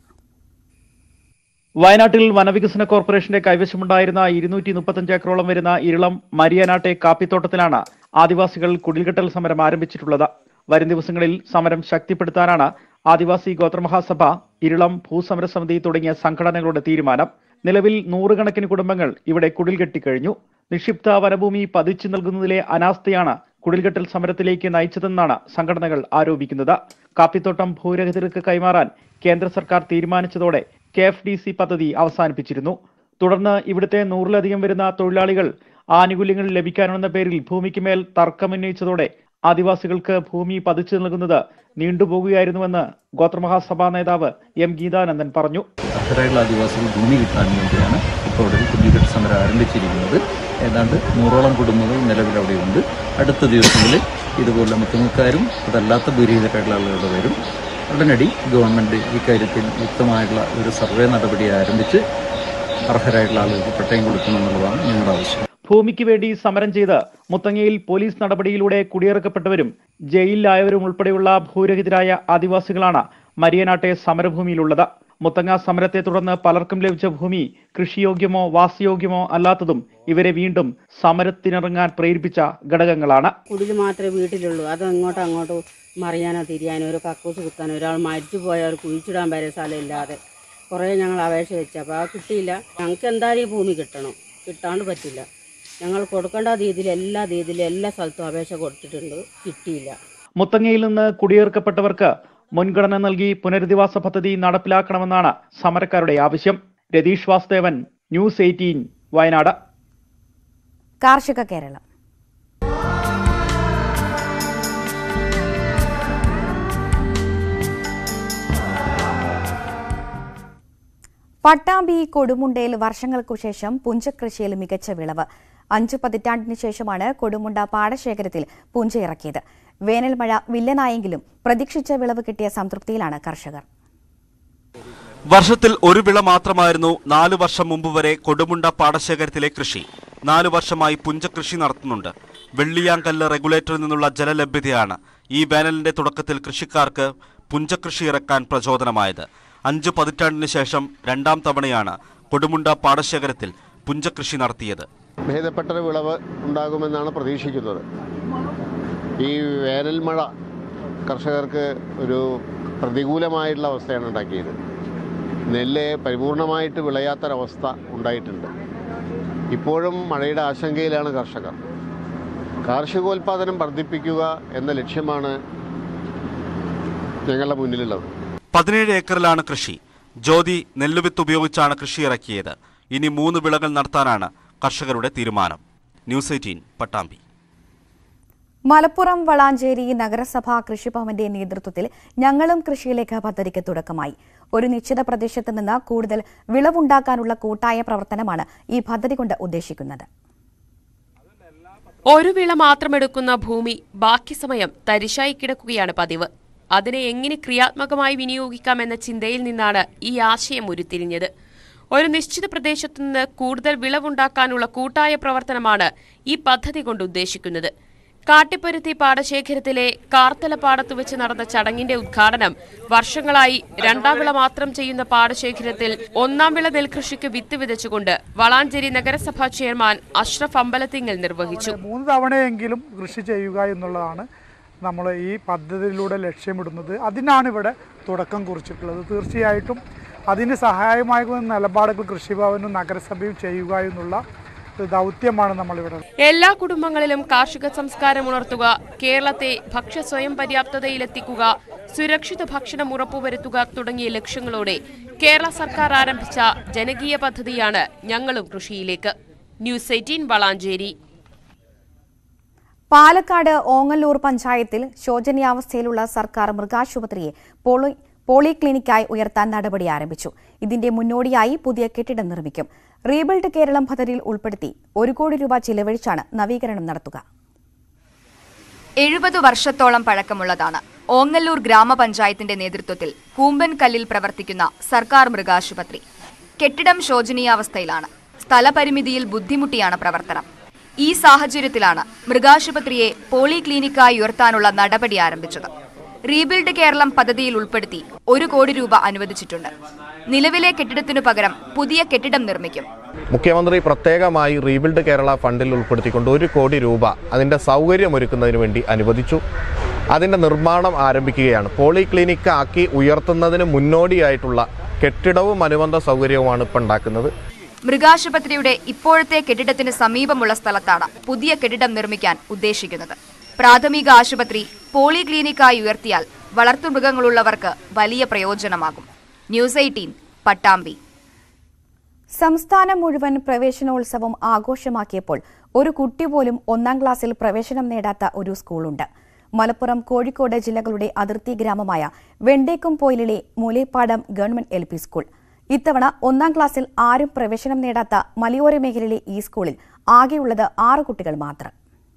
വയനാട്ടിൽ വനവികസന കോർപ്പറേഷന്റെ കൈവശമുണ്ടായിരുന്ന ഇരുന്നൂറ്റി മുപ്പത്തഞ്ച് ഏക്കറോളം വരുന്ന ഇരളം മരിയനാട്ടെ കാപ്പിത്തോട്ടത്തിലാണ് ആദിവാസികൾ കുടിൽകെട്ടൽ സമരം ആരംഭിച്ചിട്ടുള്ളത് വരും ദിവസങ്ങളിൽ സമരം ശക്തിപ്പെടുത്താനാണ് ആദിവാസി ഗോത്രമഹാസഭ ഇരളം ഭൂസമര സമിതി തുടങ്ങിയ സംഘടനകളുടെ തീരുമാനം നിലവിൽ നൂറുകണക്കിന് കുടുംബങ്ങൾ ഇവിടെ കുടിൽകെട്ടിക്കഴിഞ്ഞു നിക്ഷിപ്ത വനഭൂമി പതിച്ചു നൽകുന്നതിലെ അനാസ്ഥയാണ് കുടിൽകെട്ടൽ സമരത്തിലേക്ക് നയിച്ചതെന്നാണ് സംഘടനകൾ ആരോപിക്കുന്നത് കാപ്പിത്തോട്ടം ഭൂരഹിതർക്ക് കൈമാറാൻ കേന്ദ്ര സർക്കാർ തീരുമാനിച്ചതോടെ കെ എഫ് ഡി സി പദ്ധതി അവസാനിപ്പിച്ചിരുന്നു തുടർന്ന് ഇവിടുത്തെ നൂറിലധികം വരുന്ന തൊഴിലാളികൾ ആനുകൂല്യങ്ങൾ ലഭിക്കാനെന്ന പേരിൽ ഭൂമിക്ക് മേൽ തർക്കമുന്നയിച്ചതോടെ ആദിവാസികൾക്ക് ഭൂമി പതിച്ചു നൽകുന്നത് നീണ്ടുപോകുകയായിരുന്നുവെന്ന് ഗോത്രമഹാസഭാ നേതാവ് എം ഗീതാനന്ദൻ പറഞ്ഞു അർഹരായുള്ള ആദിവാസികൾ ഭൂമി കിട്ടാൻ വേണ്ടിയാണ് ഇപ്പോൾ അവിടെ ഒരു കുടികെട്ട് സമരം ആരംഭിച്ചിരിക്കുന്നത് ഏതാണ്ട് നൂറോളം കുടുംബങ്ങൾ നിലവിൽ അവിടെയുണ്ട് അടുത്ത ദിവസങ്ങളിൽ ഇതുപോലെ മുത്തങ്ങക്കാരും അതല്ലാത്ത ഭൂരഹിതരായിട്ടുള്ള ആളുകളുടെ വരും ഉടനടി ഗവൺമെന്റ് ഇക്കാര്യത്തിൽ യുക്തമായിട്ടുള്ള ഒരു സർവേ നടപടി ആരംഭിച്ച് അർഹരായിട്ടുള്ള ആളുകൾക്ക് പട്ടയം കൊടുക്കണമെന്നുള്ളതാണ് ഞങ്ങളുടെ ആവശ്യം ഭൂമിക്ക് വേണ്ടി സമരം ചെയ്ത് മുത്തങ്ങയിൽ പോലീസ് നടപടിയിലൂടെ കുടിയിറക്കപ്പെട്ടവരും ജയിലിലായവരും ഉൾപ്പെടെയുള്ള ഭൂരഹിതരായ ആദിവാസികളാണ് മരിയനാട്ടെ സമരഭൂമിയിലുള്ളത് മുത്തങ്ങ സമരത്തെ തുടർന്ന് പലർക്കും ലഭിച്ച ഭൂമി കൃഷിയോഗ്യമോ വാസയോഗ്യമോ അല്ലാത്തതും ഇവരെ വീണ്ടും സമരത്തിനിറങ്ങാൻ പ്രേരിപ്പിച്ച ഘടകങ്ങളാണ് കുടിൽ മാത്രമേ വീട്ടിലുള്ളൂ അത് അങ്ങോട്ടോ അങ്ങോട്ടോ മറിയാനോ തിരിയാനോ ഒരു കക്കൂസ് കുത്താനോ ഒരാൾ മരിച്ചു പോയാൽ കുഴിച്ചിടാൻ വരെ സ്ഥലമില്ലാതെ കുറേ ഞങ്ങൾ അപേക്ഷ വെച്ചപ്പോൾ ആ കിട്ടിയില്ല ഞങ്ങൾക്ക് എന്തായാലും ഈ ഭൂമി കിട്ടണം കിട്ടാണ്ട് പറ്റില്ല ഞങ്ങൾ കൊടുക്കേണ്ട രീതിയിൽ എല്ലാ രീതിയിലും എല്ലാ സ്ഥലത്തും അപേക്ഷ കൊടുത്തിട്ടുണ്ട് കിട്ടിയില്ല മുത്തങ്ങയിൽ നിന്ന് കുടിയേർക്കപ്പെട്ടവർക്ക് മുൻഗണന നൽകി പുനരധിവാസ പദ്ധതി നടപ്പിലാക്കണമെന്നാണ് സമരക്കാരുടെ ആവശ്യം രതീഷ് വാസുദേവൻ ന്യൂസ് എയ്റ്റീൻ വയനാട് കാർഷിക കേരളം പട്ടാമ്പി കൊടുമുണ്ടയിൽ വർഷങ്ങൾക്കു ശേഷം പുഞ്ചകൃഷിയിൽ മികച്ച വിളവ് അഞ്ചു പതിറ്റാണ്ടിന് ശേഷമാണ് കൊടുമുണ്ട പാടശേഖരത്തിൽ പുഞ്ച ഇറക്കിയത് വേനൽ മഴ വില്ലനായെങ്കിലും പ്രതീക്ഷിച്ച വിളവ് കിട്ടിയ സംതൃപ്തിയിലാണ് കർഷകർ വർഷത്തിൽ ഒരു വിള മാത്രമായിരുന്നു നാലു വർഷം മുമ്പ് വരെ കൊടുമുണ്ട പാടശേഖരത്തിലെ കൃഷി നാലു വർഷമായി പുഞ്ചകൃഷി നടത്തുന്നുണ്ട് വെള്ളിയാങ്കല്ല് റെഗുലേറ്ററിൽ നിന്നുള്ള ജലലഭ്യതയാണ് ഈ വേനലിന്റെ തുടക്കത്തിൽ കൃഷിക്കാർക്ക് പുഞ്ചകൃഷി ഇറക്കാൻ പ്രചോദനമായത് അഞ്ചു പതിറ്റാണ്ടിന് ശേഷം രണ്ടാം തവണയാണ് കൊടുമുണ്ട പാടശേഖരത്തിൽ പുഞ്ചകൃഷി നടത്തിയത് ഭേദപ്പെട്ട വിളവ് ഉണ്ടാകുമെന്നാണ് പ്രതീക്ഷിക്കുന്നത് ഈ വേനൽ മഴ കർഷകർക്ക് ഒരു പ്രതികൂലമായിട്ടുള്ള അവസ്ഥയാണ് ഉണ്ടാക്കിയത് നെല്ല് പരിപൂർണമായിട്ട് വിളയാത്തൊരവസ്ഥ ഉണ്ടായിട്ടുണ്ട് ഇപ്പോഴും മഴയുടെ ആശങ്കയിലാണ് കർഷകർ കാർഷികോൽപാദനം വർദ്ധിപ്പിക്കുക എന്ന ലക്ഷ്യമാണ് ഞങ്ങളുടെ മുന്നിലുള്ളത് പതിനേഴ് ഏക്കറിലാണ് കൃഷി ജ്യോതി നെല്ലുവിത്ത് ഉപയോഗിച്ചാണ് കൃഷി ഇറക്കിയത് ഇനി മൂന്ന് വിളകൾ നടത്താനാണ് കർഷകരുടെ തീരുമാനം ന്യൂസ് എയ്റ്റീൻ പട്ടാമ്പി മലപ്പുറം വളാഞ്ചേരി നഗരസഭാ കൃഷിഭവന്റെ നേതൃത്വത്തിൽ ഞങ്ങളും കൃഷിയിലേക്ക് പദ്ധതിക്ക് തുടക്കമായി ഒരു നിശ്ചിത പ്രദേശത്ത് നിന്ന് കൂടുതൽ വിളവുണ്ടാക്കാനുള്ള കൂട്ടായ പ്രവർത്തനമാണ് ഈ പദ്ധതി കൊണ്ട് ഉദ്ദേശിക്കുന്നത് ഒരു വിള മാത്രമെടുക്കുന്ന ഭൂമി ബാക്കി സമയം തരിശായി കിടക്കുകയാണ് പതിവ് അതിനെ എങ്ങനെ ക്രിയാത്മകമായി വിനിയോഗിക്കാമെന്ന ചിന്തയിൽ നിന്നാണ് ഈ ആശയം ഉരുത്തിരിഞ്ഞത് ഒരു നിശ്ചിത പ്രദേശത്തു നിന്ന് കൂടുതൽ വിളവുണ്ടാക്കാനുള്ള കൂട്ടായ പ്രവർത്തനമാണ് ഈ പദ്ധതി കൊണ്ട് ഉദ്ദേശിക്കുന്നത് കാട്ടിപ്പരുത്തി പാടശേഖരത്തിലെ കാർത്തല പാടത്തു വെച്ച് നടന്ന ചടങ്ങിന്റെ ഉദ്ഘാടനം വർഷങ്ങളായി രണ്ടാം വിള മാത്രം ചെയ്യുന്ന പാടശേഖരത്തിൽ ഒന്നാം വിള നെൽകൃഷിക്ക് വിത്ത് വിതച്ചുകൊണ്ട് വളാഞ്ചേരി നഗരസഭാ ചെയർമാൻ അഷ്റഫ് അമ്പലത്തിങ്ങൽ നിർവഹിച്ചു മൂന്ന് തവണയെങ്കിലും കൃഷി ചെയ്യുക എന്നുള്ളതാണ് നമ്മൾ ഈ പദ്ധതിയിലൂടെ ലക്ഷ്യമിടുന്നത് അതിനാണ് ഇവിടെ തുടക്കം കുറിച്ചിട്ടുള്ളത് തീർച്ചയായിട്ടും അതിന് സഹായമാകുന്ന നിലപാടുകൾ കൃഷിഭവനും നഗരസഭയും ചെയ്യുക എന്നുള്ള ഒരു ദൗത്യമാണ് നമ്മളിവിടെ എല്ലാ കുടുംബങ്ങളിലും കാർഷിക സംസ്കാരം ഉണർത്തുക കേരളത്തെ ഭക്ഷ്യ സ്വയം പര്യാപ്തതയിലെത്തിക്കുക സുരക്ഷിത ഭക്ഷണം ഉറപ്പുവരുത്തുക തുടങ്ങിയ ലക്ഷ്യങ്ങളോടെ കേരള സർക്കാർ ആരംഭിച്ച ജനകീയ പദ്ധതിയാണ് ഞങ്ങളും കൃഷിയിലേക്ക് ന്യൂസ് എയ്റ്റീൻ വളാഞ്ചേരി പാലക്കാട് ഓങ്ങല്ലൂർ പഞ്ചായത്തിൽ ശോചനീയാവസ്ഥയിലുള്ള സർക്കാർ മൃഗാശുപത്രിയെ പോളി പോളിക്ലിനിക്കായി ഉയർത്താൻ നടപടി ആരംഭിച്ചു ഇതിന്റെ മുന്നോടിയായി പുതിയ കെട്ടിടം നിർമ്മിക്കും റീബിൽഡ് കേരളം പദ്ധതിയിൽ ഉൾപ്പെടുത്തി ഒരു കോടി രൂപ ചിലവഴിച്ചാണ് നവീകരണം നടത്തുക എഴുപത് വർഷത്തോളം പഴക്കമുള്ളതാണ് ഓങ്ങല്ലൂർ ഗ്രാമപഞ്ചായത്തിന്റെ നേതൃത്വത്തിൽ കൂമ്പൻകല്ലിൽ പ്രവർത്തിക്കുന്ന സർക്കാർ മൃഗാശുപത്രി കെട്ടിടം ശോചനീയാവസ്ഥയിലാണ് സ്ഥലപരിമിതിയിൽ ബുദ്ധിമുട്ടിയാണ് പ്രവർത്തനം ഈ സാഹചര്യത്തിലാണ് മൃഗാശുപത്രിയെ പോളിക്ലിനിക്കായി ഉയർത്താനുള്ള നടപടി ആരംഭിച്ചത് റീബിൽഡ് കേരളം പദ്ധതിയിൽ ഉൾപ്പെടുത്തി ഒരു കോടി രൂപ അനുവദിച്ചിട്ടുണ്ട് നിലവിലെ കെട്ടിടത്തിനു പകരം പുതിയ കെട്ടിടം നിർമ്മിക്കും മുഖ്യമന്ത്രി പ്രത്യേകമായി റീബിൽഡ് കേരള ഫണ്ടിൽ ഉൾപ്പെടുത്തിക്കൊണ്ട് ഒരു കോടി രൂപ അതിൻ്റെ സൗകര്യമൊരുക്കുന്നതിന് വേണ്ടി അനുവദിച്ചു അതിൻ്റെ നിർമ്മാണം ആരംഭിക്കുകയാണ് പോളിക്ലിനിക്ക് ആക്കി ഉയർത്തുന്നതിന് മുന്നോടിയായിട്ടുള്ള കെട്ടിടവും അനുബന്ധ സൗകര്യവുമാണ് ഇപ്പം ഉണ്ടാക്കുന്നത് മൃഗാശുപത്രിയുടെ ഇപ്പോഴത്തെ കെട്ടിടത്തിന് സമീപമുള്ള സ്ഥലത്താണ് പുതിയ കെട്ടിടം നിർമ്മിക്കാൻ ഉദ്ദേശിക്കുന്നത് പ്രാഥമിക ആശുപത്രി പോളിക്ലിനിക്കായി ഉയർത്തിയാൽ വളർത്തുമൃഗങ്ങളുള്ളവർക്ക് വലിയ പ്രയോജനമാകും ന്യൂസ് എയ്റ്റീൻ പട്ടാമ്പി സംസ്ഥാനം മുഴുവൻ പ്രവേശനോത്സവം ആഘോഷമാക്കിയപ്പോൾ ഒരു കുട്ടി പോലും ഒന്നാം ക്ലാസ്സിൽ പ്രവേശനം നേടാത്ത ഒരു സ്കൂളുണ്ട് മലപ്പുറം കോഴിക്കോട് ജില്ലകളുടെ അതിർത്തി ഗ്രാമമായ വെണ്ടേക്കും പോയിലിലെ മൂലേപ്പാടം ഗവൺമെന്റ് എൽ സ്കൂൾ ഇത്തവണ ഒന്നാം ക്ലാസ്സിൽ ആരും പ്രവേശനം നേടാത്ത മലയോര മേഖലയിലെ ഈ സ്കൂളിൽ ആകെയുള്ളത് ആറ് കുട്ടികൾ മാത്രം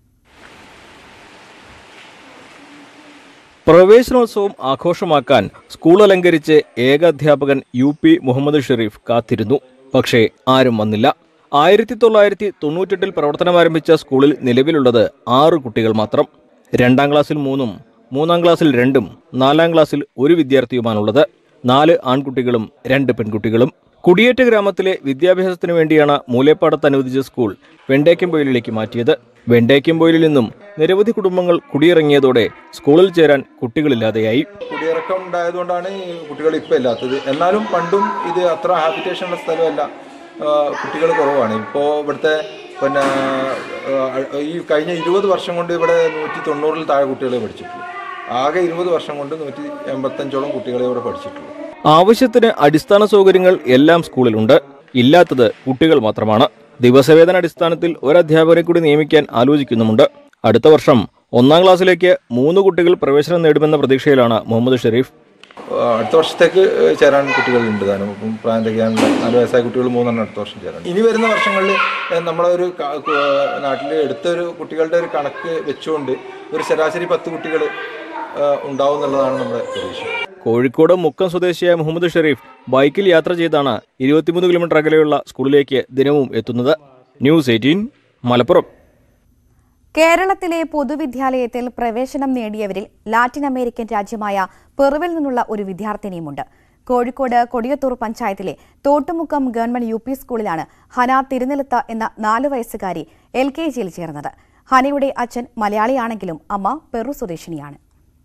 പ്രവേശനോത്സവം ആഘോഷമാക്കാൻ സ്കൂൾ അലങ്കരിച്ച് ഏകാധ്യാപകൻ യു പി മുഹമ്മദ് ഷെരീഫ് കാത്തിരുന്നു പക്ഷേ ആരും വന്നില്ല ആയിരത്തി തൊള്ളായിരത്തി തൊണ്ണൂറ്റെട്ടിൽ പ്രവർത്തനമാരംഭിച്ച സ്കൂളിൽ നിലവിലുള്ളത് ആറ് കുട്ടികൾ മാത്രം രണ്ടാം ക്ലാസ്സിൽ മൂന്നും മൂന്നാം ക്ലാസ്സിൽ രണ്ടും നാലാം ക്ലാസ്സിൽ ഒരു വിദ്യാർത്ഥിയുമാണുള്ളത് നാല് ആൺകുട്ടികളും രണ്ട് പെൺകുട്ടികളും കുടിയേറ്റ ഗ്രാമത്തിലെ വിദ്യാഭ്യാസത്തിനു വേണ്ടിയാണ് മൂലേപ്പാടത്ത് അനുവദിച്ച സ്കൂൾ വെണ്ടേക്കംപൊയിലിലേക്ക് മാറ്റിയത് വെണ്ടേക്കംപൊയിലിൽ നിന്നും നിരവധി കുടുംബങ്ങൾ കുടിയിറങ്ങിയതോടെ സ്കൂളിൽ ചേരാൻ കുട്ടികളില്ലാതെയായി കുടിയിറക്കം ഉണ്ടായതുകൊണ്ടാണ് ഈ കുട്ടികൾ ഇപ്പോൾ ഇല്ലാത്തത് എന്നാലും പണ്ടും ഇത് അത്ര ഹാബിറ്റേഷൻ ഉള്ള സ്ഥലമല്ല കുട്ടികൾ കുറവാണ് ഇപ്പോൾ ഇവിടുത്തെ പിന്നെ ആ, ഈ കഴിഞ്ഞ ഇരുപത് വർഷം കൊണ്ട് ഇവിടെ നൂറ്റി തൊണ്ണൂറിൽ താഴെ കുട്ടികളെ പഠിച്ചിട്ടുള്ളൂ ആകെ ഇരുപത് വർഷം കൊണ്ട് നൂറ്റി എൺപത്തഞ്ചോളം കുട്ടികളെ ഇവിടെ പഠിച്ചിട്ടുള്ളൂ ആവശ്യത്തിന് അടിസ്ഥാന സൗകര്യങ്ങൾ എല്ലാം സ്കൂളിലുണ്ട് ഇല്ലാത്തത് കുട്ടികൾ മാത്രമാണ് ദിവസവേതന അടിസ്ഥാനത്തിൽ ഒരു അധ്യാപകരെ കൂടി നിയമിക്കാൻ ആലോചിക്കുന്നുമുണ്ട് അടുത്ത വർഷം ഒന്നാം ക്ലാസ്സിലേക്ക് മൂന്ന് കുട്ടികൾ പ്രവേശനം നേടുമെന്ന പ്രതീക്ഷയിലാണ് മുഹമ്മദ് ഷെരീഫ് ആ, അടുത്ത വർഷത്തേക്ക് ചേരാൻ കുട്ടികളുണ്ട് താനും ഇപ്പം പ്രായം തികയാനുള്ള നാല് വയസ്സായ കുട്ടികൾ മൂന്നെണ്ണം അടുത്ത വർഷം ചേരാൻ ഇനി വരുന്ന വർഷങ്ങളിൽ നമ്മളെ ഒരു ക- ക- നാട്ടിൽ എടുത്തൊരു കുട്ടികളുടെ ഒരു കണക്ക് വെച്ചുകൊണ്ട് ഒരു ശരാശരി പത്ത് കുട്ടികൾ ഉണ്ടാവും എന്നുള്ളതാണ് നമ്മുടെ പ്രതീക്ഷ കോഴിക്കോട് മുക്കം സ്വദേശിയായ മുഹമ്മദ് ഷെരീഫ് ബൈക്കിൽ യാത്ര ചെയ്താണ് ഇരുപത്തിമൂന്ന് കിലോമീറ്റർ അകലെയുള്ള സ്കൂളിലേക്ക് ദിനവും എത്തുന്നത് ന്യൂസ് എയ്റ്റീൻ മലപ്പുറം കേരളത്തിലെ പൊതുവിദ്യാലയത്തിൽ പ്രവേശനം നേടിയവരിൽ ലാറ്റിൻ അമേരിക്കൻ രാജ്യമായ പെറുവിൽ നിന്നുള്ള ഒരു വിദ്യാർത്ഥിനിയുമുണ്ട് കോഴിക്കോട് കൊടിയത്തൂർ പഞ്ചായത്തിലെ തോട്ടുമുക്കം ഗവൺമെന്റ് യു പി സ്കൂളിലാണ് ഹന തിരുനെലുത്ത എന്ന നാല് വയസ്സുകാരി എൽ കെ ജിയിൽ ചേർന്നത് ഹനയുടെ അച്ഛൻ മലയാളിയാണെങ്കിലും അമ്മ പെറു സ്വദേശിനിയാണ്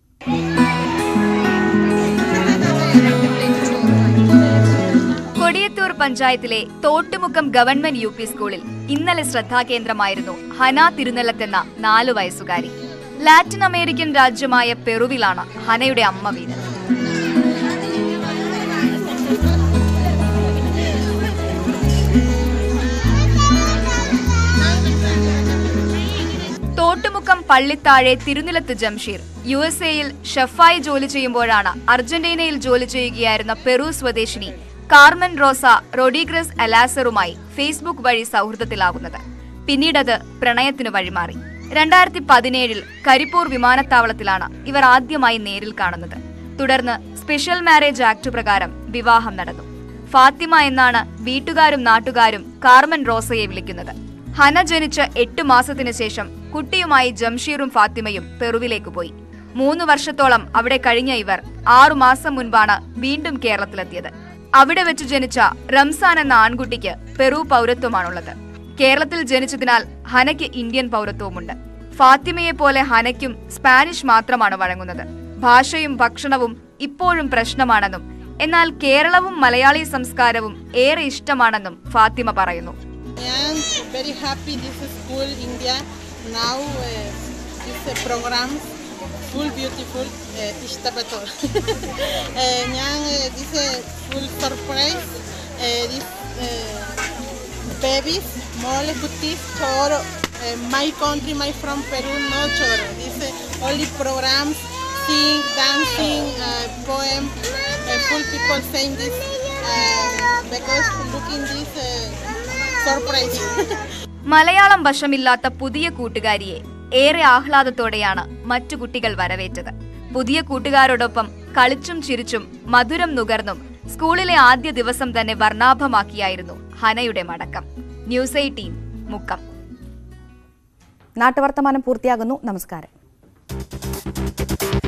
കൊടിയത്തൂർ പഞ്ചായത്തിലെ തോട്ടുമുക്കം ഗവൺമെന്റ് യു പി സ്കൂളിൽ ഇന്നലെ ശ്രദ്ധാകേന്ദ്രമായിരുന്നു ഹന തിരുനെല്ലത്തെന്ന നാലു വയസ്സുകാരി ലാറ്റിൻ അമേരിക്കൻ രാജ്യമായ പെറുവിലാണ് ഹനയുടെ അമ്മ വീട് തോട്ടുമുക്കം പള്ളിത്താഴെ തിരുനിലത്ത് ജംഷീർ യു എസ് എയിൽ ഷെഫായി ജോലി ചെയ്യുമ്പോഴാണ് അർജന്റീനയിൽ ജോലി ചെയ്യുകയായിരുന്ന പെറു സ്വദേശിനി കാർമൻ റോസ റൊഡീഗ്രസ് അലാസറുമായി ഫേസ്ബുക്ക് വഴി സൗഹൃദത്തിലാകുന്നത് പിന്നീടത് പ്രണയത്തിനു വഴിമാറി രണ്ടായിരത്തി പതിനേഴിൽ കരിപ്പൂർ വിമാനത്താവളത്തിലാണ് ഇവർ ആദ്യമായി നേരിൽ കാണുന്നത് തുടർന്ന് സ്പെഷ്യൽ മാരേജ് ആക്ട് പ്രകാരം വിവാഹം നടന്നു ഫാത്തിമ എന്നാണ് വീട്ടുകാരും നാട്ടുകാരും കാർമൻ റോസയെ വിളിക്കുന്നത് ഹന ജനിച്ച് എട്ട് മാസത്തിനു ശേഷം കുട്ടിയുമായി ജംഷീറും ഫാത്തിമയും പെറുവിലേക്ക് പോയി മൂന്ന് വർഷത്തോളം അവിടെ കഴിഞ്ഞ ഇവർ ആറു മാസം മുൻപാണ് വീണ്ടും കേരളത്തിലെത്തിയത് അവിടെ വെച്ച് ജനിച്ച റംസാൻ എന്ന ആൺകുട്ടിക്ക് പെറു പൗരത്വമാണുള്ളത് കേരളത്തിൽ ജനിച്ചതിനാൽ ഹനയ്ക്ക് ഇന്ത്യൻ പൗരത്വവുമുണ്ട് ഫാത്തിമയെ പോലെ ഹനയ്ക്കും സ്പാനിഷ് മാത്രമാണ് വഴങ്ങുന്നത് ഭാഷയും ഭക്ഷണവും ഇപ്പോഴും പ്രശ്നമാണെന്നും എന്നാൽ കേരളവും മലയാളി സംസ്കാരവും ഏറെ ഇഷ്ടമാണെന്നും ഫാത്തിമ പറയുന്നു ഞാൻ very happy this school India now uh, this uh, program full beautiful uh, ഇഷ്ടപ്പെട്ടു uh, ഞാൻ uh, this uh, full surprise uh, this uh, babies മോളെ കുട്ടീസ് ചോറ് uh, my country my from Peru no ചോറ് this uh, only programs sing dancing uh, poem uh, full people saying this uh, because looking this uh, surprise Malayalam വശമില്ലാത്ത പുതിയ കൂട്ടുകാരിയെ ഏറെ ആഹ്ലാദത്തോടെയാണ് മറ്റു കുട്ടികൾ വരവേറ്റത് പുതിയ കൂട്ടുകാരോടൊപ്പം കളിച്ചും ചിരിച്ചും മധുരം നുകർന്നും സ്കൂളിലെ ആദ്യ ദിവസം തന്നെ വർണ്ണാഭമാക്കിയായിരുന്നു ഹനയുടെ മടക്കം ന്യൂസ് എയ്റ്റീൻ മുക്കം നാട്ടുവർത്തമാനം പൂർത്തിയാകുന്നു നമസ്കാരം